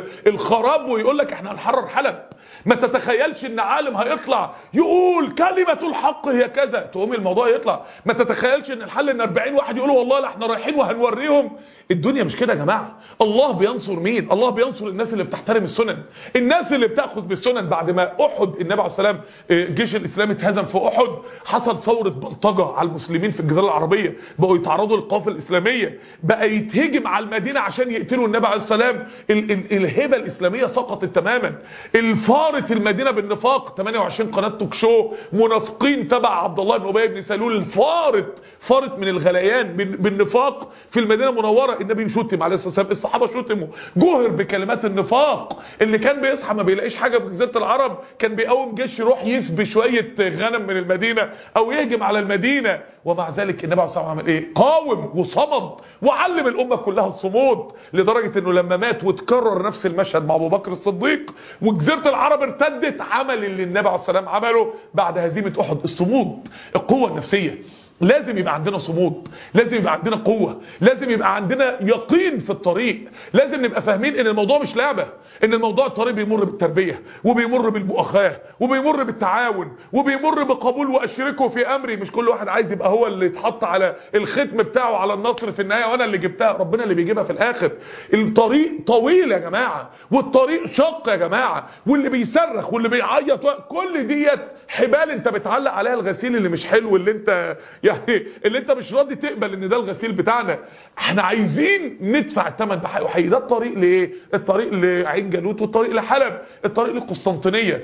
الخراب ويقول لك احنا هنحرر حلب ما تتخيلش ان عالم هيطلع يقول كلمة الحق هي كذا تقوم الموضوع يطلع ما تتخيلش ان الحل ان 40 واحد يقولوا والله لا احنا رايحين وهنوريهم الدنيا مش كده يا جماعة الله بينصر مين الله بينصر الناس اللي بتحترم السنن الناس اللي بتاخذ بالسنن بعد ما احد النبي عليه السلام الجيش الاسلامي اتهزم في احد حصل ثورة بلطجة على المسلمين في الجزيرة العربية بقوا يتعرضوا للقوافل الاسلامية بقى يتهجم على المدينة عشان يقتلوا النبي عليه السلام ال ال الهبة الاسلامية سقطت تماما الفارت المدينة بالنفاق 28 قناة توك شو منافقين تبع عبد الله بن ابي بن سلول فارت فارت من الغليان بالنفاق في المدينة المنورة النبي شتم عليه الصلاة والسلام الصحابة شتموا جهر بكلمات النفاق اللي كان بيصحى ما بيلاقيش حاجة في جزيرة العرب كان بيقوم جيش يروح يسبي شوية غنم من المدينة او يهجم على المدينة ومع ذلك النبي عليه الصلاة والسلام عمل ايه قاوم وصمد وعلم الامة كلها الصمود لدرجة انه لما مات وتكرر نفس المشهد مع ابو بكر الصديق وجزيرة العرب ارتدت عمل اللي النبي عليه السلام عمله بعد هزيمة احد الصمود القوة النفسية لازم يبقى عندنا صمود لازم يبقى عندنا قوة لازم يبقى عندنا يقين في الطريق لازم نبقى فاهمين ان الموضوع مش لعبة ان الموضوع الطريق بيمر بالتربية وبيمر بالمؤاخاة وبيمر بالتعاون وبيمر بقبول واشركه في امري مش كل واحد عايز يبقى هو اللي يتحط على الختم بتاعه على النصر في النهاية وانا اللي جبتها ربنا اللي بيجيبها في الاخر الطريق طويل يا جماعة والطريق شق يا جماعة واللي بيصرخ واللي بيعيط كل ديت حبال انت بتعلق عليها الغسيل اللي مش حلو اللي انت يعني اللي انت مش راضي تقبل ان ده الغسيل بتاعنا احنا عايزين ندفع الثمن بحقه وحقيقي ده الطريق لايه الطريق لعين جالوت والطريق لحلب الطريق للقسطنطينيه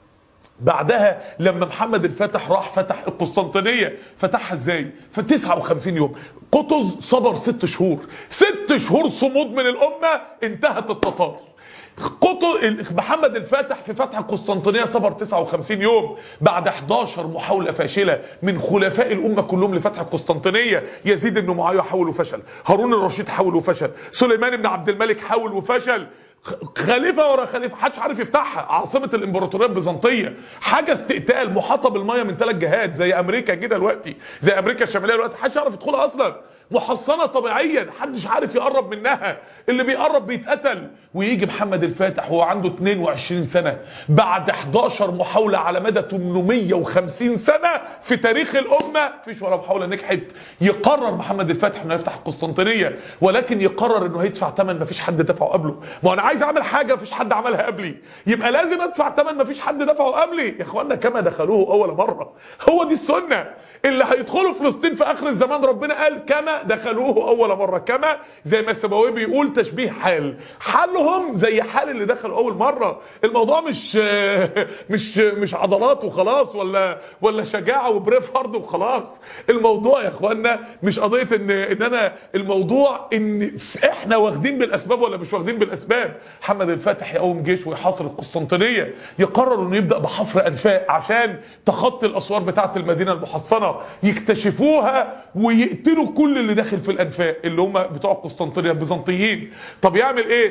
بعدها لما محمد الفاتح راح فتح القسطنطينية فتحها ازاي في 59 يوم قطز صبر ست شهور ست شهور صمود من الامة انتهت التتار قطر محمد الفاتح في فتح القسطنطينيه صبر 59 يوم بعد 11 محاوله فاشله من خلفاء الامه كلهم لفتح القسطنطينيه يزيد بن معاويه حاول وفشل هارون الرشيد حاول وفشل سليمان بن عبد الملك حاول وفشل خليفه ورا خليفه محدش عارف يفتحها عاصمه الامبراطوريه البيزنطيه حاجه استقتال محاطه بالميه من ثلاث جهات زي امريكا كده دلوقتي زي امريكا الشماليه دلوقتي محدش يعرف يدخلها اصلا محصنه طبيعيا محدش عارف يقرب منها اللي بيقرب بيتقتل ويجي محمد الفاتح وهو عنده 22 سنه بعد 11 محاوله على مدى 850 سنه في تاريخ الامه مفيش ولا محاوله نجحت يقرر محمد الفاتح انه يفتح القسطنطينيه ولكن يقرر انه هيدفع ثمن مفيش حد دفعه قبله ما انا عايز اعمل حاجه مفيش حد عملها قبلي يبقى لازم ادفع ثمن مفيش حد دفعه قبلي يا اخوانا كما دخلوه اول مره هو دي السنه اللي هيدخلوا فلسطين في اخر الزمان ربنا قال كما دخلوه اول مره كما زي ما السبوي بيقول تشبيه حال حالهم زي حال اللي دخلوا اول مره الموضوع مش مش مش عضلات وخلاص ولا ولا شجاعه وبريف هارد وخلاص الموضوع يا اخوانا مش قضيه ان ان انا الموضوع ان احنا واخدين بالاسباب ولا مش واخدين بالاسباب محمد الفاتح يقوم جيش ويحاصر القسطنطينيه يقرر انه يبدا بحفر انفاق عشان تخطي الاسوار بتاعه المدينه المحصنه يكتشفوها ويقتلوا كل اللي داخل في الانفاق اللي هم بتوع القسطنطينيه البيزنطيين طب يعمل ايه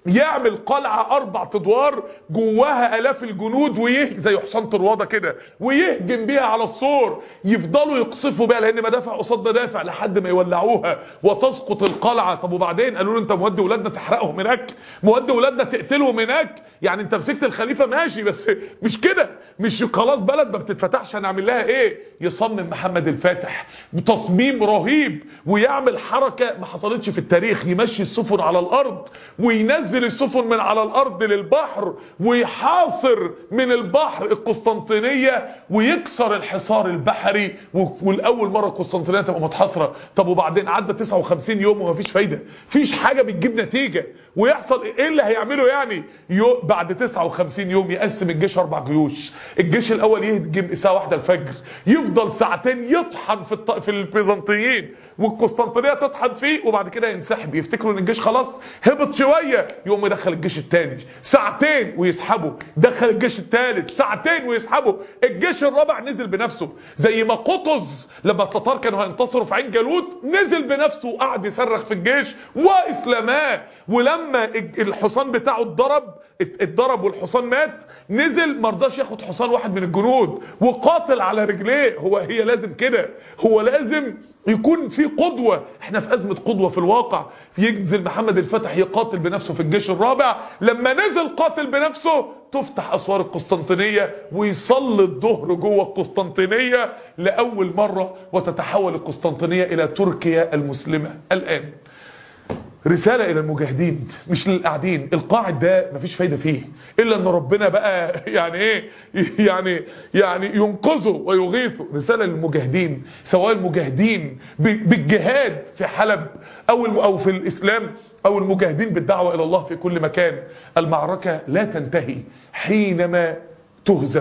يعمل قلعة اربع ادوار جواها الاف الجنود ويه زي حصان طروادة كده ويهجم بيها على السور يفضلوا يقصفوا بيها لان مدافع قصاد مدافع لحد ما يولعوها وتسقط القلعة طب وبعدين قالوا له انت مودي ولادنا تحرقهم هناك مودي ولادنا تقتلهم هناك يعني انت مسكت الخليفة ماشي بس مش كده مش خلاص بلد ما بتتفتحش هنعمل لها ايه يصمم محمد الفاتح بتصميم رهيب ويعمل حركة ما حصلتش في التاريخ يمشي السفن على الارض وينزل السفن من على الارض للبحر ويحاصر من البحر القسطنطينية ويكسر الحصار البحري والاول مرة القسطنطينية تبقى متحاصرة طب وبعدين عدى 59 يوم ومفيش فايدة فيش حاجة بتجيب نتيجة ويحصل ايه اللي هيعمله يعني يو بعد 59 يوم يقسم الجيش اربع جيوش الجيش الاول يهجم الساعه واحدة الفجر يفضل ساعتين يطحن في الط... في البيزنطيين والقسطنطينيه تطحن فيه وبعد كده ينسحب يفتكروا ان الجيش خلاص هبط شويه يقوم يدخل الجيش الثاني ساعتين ويسحبوا دخل الجيش الثالث ساعتين ويسحبوا الجيش الرابع نزل بنفسه زي ما قطز لما التتار كانوا هينتصروا في عين جالوت نزل بنفسه وقعد يصرخ في الجيش واسلماه ولما الحصان بتاعه اتضرب اتضرب والحصان مات نزل مرضاش ياخد حصان واحد من الجنود وقاتل على رجليه هو هي لازم كده هو لازم يكون في قدوة احنا في ازمة قدوة في الواقع ينزل محمد الفتح يقاتل بنفسه في الجيش الرابع لما نزل قاتل بنفسه تفتح اسوار القسطنطينية ويصلي الظهر جوه القسطنطينية لأول مرة وتتحول القسطنطينية الى تركيا المسلمة الآن رسالة الى المجاهدين مش للقاعدين القاعد ده مفيش فايدة فيه الا ان ربنا بقى يعني ايه يعني يعني ينقذه ويغيثه رسالة للمجاهدين سواء المجاهدين بالجهاد في حلب او او في الاسلام او المجاهدين بالدعوة الى الله في كل مكان المعركة لا تنتهي حينما تهزم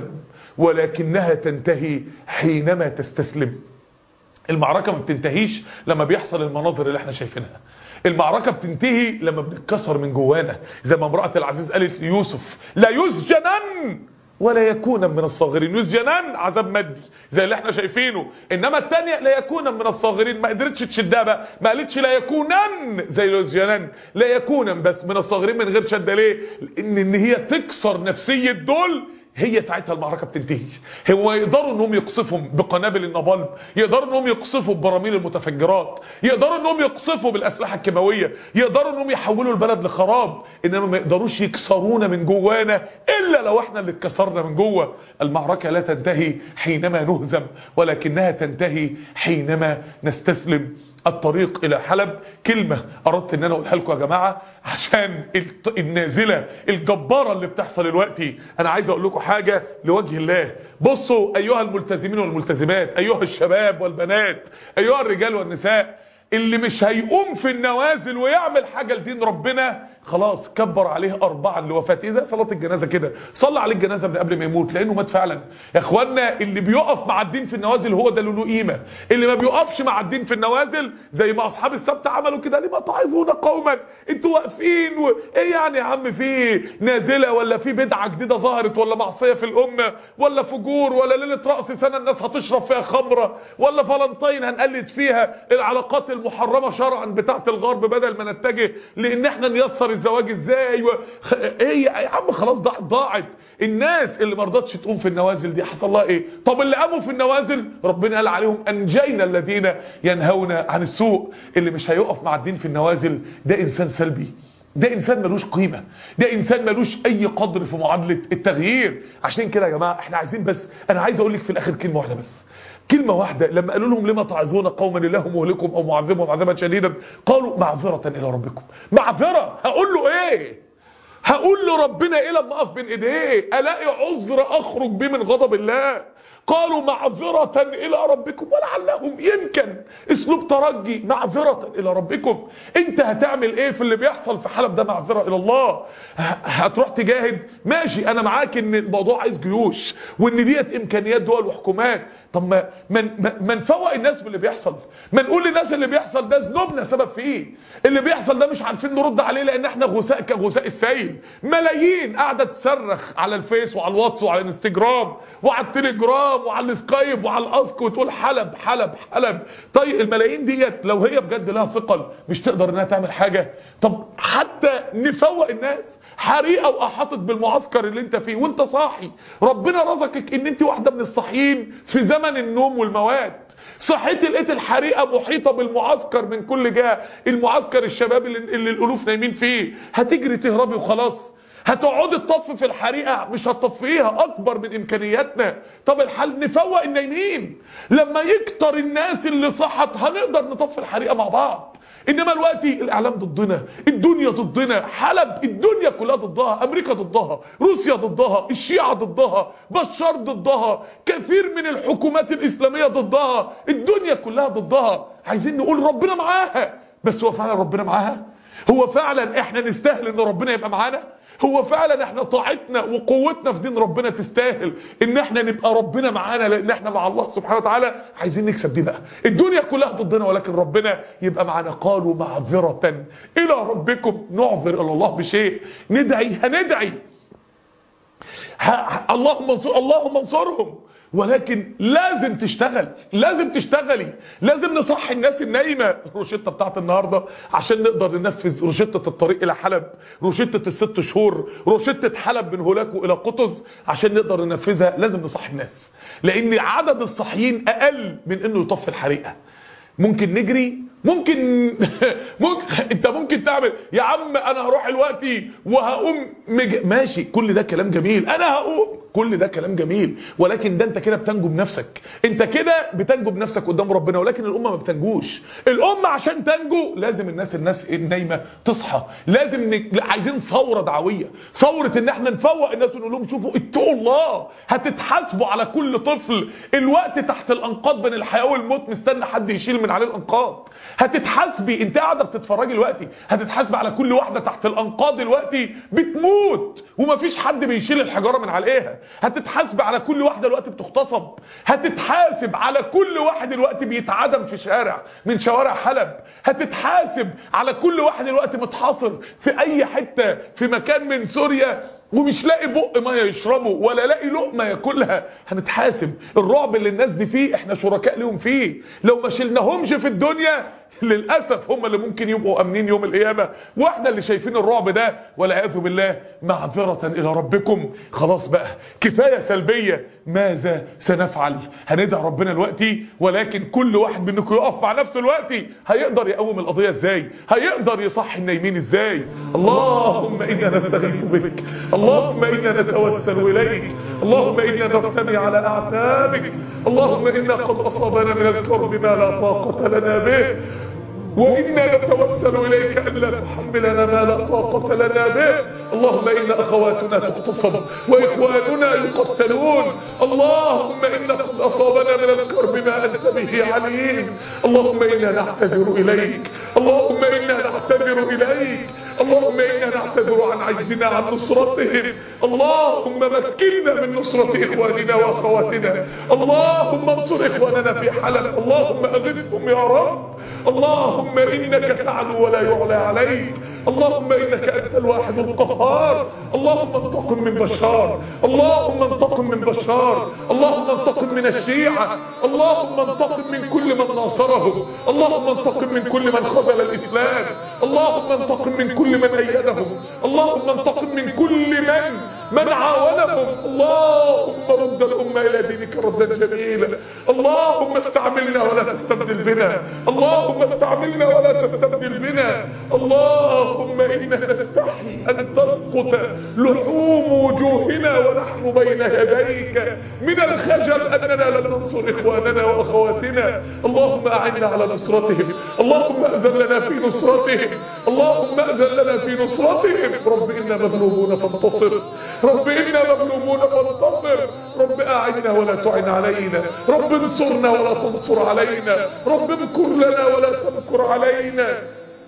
ولكنها تنتهي حينما تستسلم المعركة ما بتنتهيش لما بيحصل المناظر اللي احنا شايفينها المعركة بتنتهي لما بنتكسر من جوانا زي ما امرأة العزيز قالت ليوسف لا يسجنن ولا يكون من الصاغرين يسجنن عذاب مادي زي اللي احنا شايفينه انما الثانيه لا يكون من الصاغرين ما قدرتش تشدها بقى ما قالتش لا يكونن زي يسجنن لا يكون بس من الصاغرين من غير شده ليه ان ان هي تكسر نفسيه دول هي ساعتها المعركة بتنتهي هو يقدروا انهم يقصفوا بقنابل النابالم يقدروا انهم يقصفوا ببراميل المتفجرات يقدروا انهم يقصفوا بالاسلحة الكيماوية يقدروا انهم يحولوا البلد لخراب انما ما يقدروش يكسرونا من جوانا الا لو احنا اللي اتكسرنا من جوه المعركة لا تنتهي حينما نهزم ولكنها تنتهي حينما نستسلم الطريق الى حلب كلمة اردت ان انا اقولها لكم يا جماعة عشان النازلة الجبارة اللي بتحصل دلوقتي انا عايز اقول لكم حاجة لوجه الله بصوا ايها الملتزمين والملتزمات ايها الشباب والبنات ايها الرجال والنساء اللي مش هيقوم في النوازل ويعمل حاجة لدين ربنا خلاص كبر عليه أربعا لوفاته زي صلاة الجنازة كده صلى عليه الجنازة من قبل ما يموت لأنه مات فعلا يا اخوانا اللي بيقف مع الدين في النوازل هو ده اللي له قيمة اللي ما بيقفش مع الدين في النوازل زي ما أصحاب السبت عملوا كده ليه ما تعظون قوما انتوا واقفين و... ايه يعني يا عم في نازلة ولا في بدعة جديدة ظهرت ولا معصية في الأمة ولا فجور ولا ليلة رأس سنة الناس هتشرب فيها خمرة ولا فلنطين هنقلد فيها العلاقات المحرمة شرعا بتاعة الغرب بدل ما نتجه لان احنا نيسر الزواج ازاي و... ايه يا عم خلاص ضاعت ضاعت الناس اللي ما رضتش تقوم في النوازل دي حصل لها ايه طب اللي قاموا في النوازل ربنا قال عليهم انجينا الذين ينهون عن السوء اللي مش هيقف مع الدين في النوازل ده انسان سلبي ده انسان ملوش قيمة ده انسان ملوش اي قدر في معادلة التغيير عشان كده يا جماعة احنا عايزين بس انا عايز اقول لك في الاخر كلمة واحدة بس كلمة واحدة لما قالوا لهم لما تعظون قوما الله مهلكم او معذبهم عذابا شديدا قالوا معذرة الى ربكم معذرة هقول له ايه هقول لربنا ايه لما اقف بين ايديه الاقي عذر اخرج بيه من غضب الله قالوا معذرة الى ربكم ولعلهم يمكن اسلوب ترجي معذرة الى ربكم انت هتعمل ايه في اللي بيحصل في حلب ده معذرة الى الله هتروح تجاهد ماشي انا معاك ان الموضوع عايز جيوش وان ديت امكانيات دول وحكومات طب ما من ما نفوق الناس باللي بيحصل ما نقول للناس اللي بيحصل ده ذنوبنا سبب فيه اللي بيحصل ده مش عارفين نرد عليه لان احنا غثاء كغثاء السيل ملايين قاعده تصرخ على الفيس وعلى الواتس وعلى الانستجرام وعلى التليجرام الارقام وعلى السكايب وعلى الاسك وتقول حلب حلب حلب طيب الملايين ديت لو هي بجد لها ثقل مش تقدر انها تعمل حاجه طب حتى نفوق الناس حريقه واحاطت بالمعسكر اللي انت فيه وانت صاحي ربنا رزقك ان انت واحده من الصاحيين في زمن النوم والمواد صحيت لقيت الحريقه محيطه بالمعسكر من كل جهه المعسكر الشباب اللي, اللي الالوف نايمين فيه هتجري تهربي وخلاص هتقعدي تطفي في الحريقه مش هتطفيها اكبر من امكانياتنا طب الحل نفوق النايمين لما يكتر الناس اللي صحت هنقدر نطفي الحريقه مع بعض انما الوقت الاعلام ضدنا الدنيا ضدنا حلب الدنيا كلها ضدها امريكا ضدها روسيا ضدها الشيعة ضدها بشار ضدها كثير من الحكومات الاسلامية ضدها الدنيا كلها ضدها عايزين نقول ربنا معاها بس هو فعلا ربنا معاها هو فعلا احنا نستاهل ان ربنا يبقى معانا هو فعلا احنا طاعتنا وقوتنا في دين ربنا تستاهل ان احنا نبقى ربنا معانا لان احنا مع الله سبحانه وتعالى عايزين نكسب دي بقى الدنيا كلها ضدنا ولكن ربنا يبقى معانا قالوا معذرة الى ربكم نعذر الى الله بشيء ندعي هندعي اللهم انصر اللهم انصرهم ولكن لازم تشتغل لازم تشتغلي لازم نصحي الناس النايمة الروشتة بتاعت النهاردة عشان نقدر ننفذ روشتة الطريق الى حلب روشتة الست شهور روشتة حلب من هولاكو الى قطز عشان نقدر ننفذها لازم نصحي الناس لان عدد الصحيين اقل من انه يطفي الحريقة ممكن نجري ممكن ممكن انت ممكن تعمل يا عم انا هروح دلوقتي وهقوم مج... ماشي كل ده كلام جميل انا هقوم كل ده كلام جميل ولكن ده انت كده بتنجو بنفسك انت كده بتنجو بنفسك قدام ربنا ولكن الامه ما بتنجوش الامه عشان تنجو لازم الناس الناس النايمه تصحى لازم ن... عايزين ثوره دعويه ثوره ان احنا نفوق الناس ونقول لهم شوفوا اتقوا الله هتتحاسبوا على كل طفل الوقت تحت الانقاض بين الحياه والموت مستني حد يشيل من عليه الانقاض هتتحاسبي انت قاعده بتتفرجي دلوقتي هتتحاسبي على كل واحده تحت الانقاض دلوقتي بتموت ومفيش حد بيشيل الحجاره من عليها هتتحاسبي على كل واحده دلوقتي بتغتصب هتتحاسب على كل واحد دلوقتي بيتعدم في شارع من شوارع حلب هتتحاسب على كل واحد دلوقتي متحاصر في اي حته في مكان من سوريا ومش لاقي بق ميه يشربه ولا لاقي لقمه ياكلها هنتحاسب الرعب اللي الناس دي فيه احنا شركاء ليهم فيه لو ما شلناهمش في الدنيا للأسف هم اللي ممكن يبقوا أمنين يوم القيامة واحنا اللي شايفين الرعب ده والعياذ بالله معذرة إلى ربكم خلاص بقى كفاية سلبية ماذا سنفعل هندعي ربنا دلوقتي ولكن كل واحد منكم يقف مع نفسه دلوقتي هيقدر يقوم القضية ازاي هيقدر يصحي النايمين ازاي اللهم إنا نستغيث بك اللهم إنا نتوسل إليك اللهم إنا نرتمي على أعتابك اللهم إنا قد أصابنا من الكرب ما لا طاقة لنا به وإنا نتوسل إليك أن لا تحملنا ما لا طاقة لنا به اللهم إن أخواتنا تغتصب وإخواننا يقتلون اللهم إن قد أصابنا من الكرب ما أنت به عليم اللهم إنا نعتذر إليك اللهم إنا نعتذر إليك اللهم إنا نعتذر عن عجزنا عن نصرتهم اللهم مكننا من نصرة إخواننا وأخواتنا اللهم انصر إخواننا في حلب اللهم أغثهم يا رب اللهم إنك تعلو ولا يعلى عليك اللهم إنك أنت الواحد القهار اللهم انتقم من بشار اللهم انتقم من بشار اللهم انتقم من الشيعة اللهم انتقم من كل من ناصرهم اللهم انتقم من كل من خذل الإسلام اللهم انتقم من كل من أيدهم اللهم انتقم من كل من من عاونهم اللهم رد الأمة إلى دينك ردا جميلا اللهم استعملنا ولا تستبدل بنا اللهم استعملنا ولا تستبدل بنا اللهم إنا نستحي أن تسقط لحوم وجوهنا ونحن بين يديك من الخجل أننا لم ننصر إخواننا وأخواتنا اللهم أعنا على نصرتهم اللهم أذن لنا في نصرتهم اللهم أذن لنا في نصرتهم رب إنا مغلوبون فانتصر رب إنا مغلوبون فانتصر رب أعنا ولا تعن علينا رب انصرنا ولا تنصر علينا رب امكر لنا ولا تمكر علينا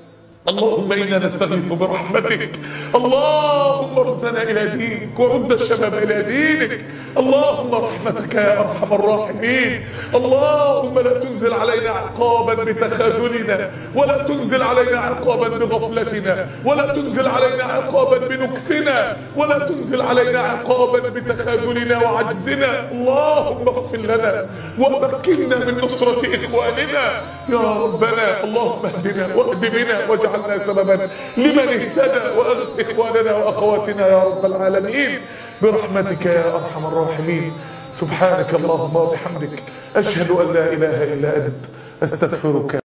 اللهم إنا نستغيث برحمتك اللهم ردنا إلى دينك ورد الشباب إلى دينك اللهم رحمتك يا أرحم الراحمين اللهم لا تنزل علينا عقابا بتخاذلنا ولا تنزل علينا عقابا بغفلتنا ولا تنزل علينا عقابا بنكسنا ولا تنزل علينا عقابا بتخاذلنا وعجزنا اللهم اغفر لنا ومكننا من نصرة إخواننا يا ربنا اللهم اهدنا واهد بنا واجعلنا سببا لمن اهتدى واغث إخواننا وأخواتنا يا رب العالمين برحمتك يا أرحم الراحمين سبحانك اللهم وبحمدك أشهد أن لا إله إلا أنت أستغفرك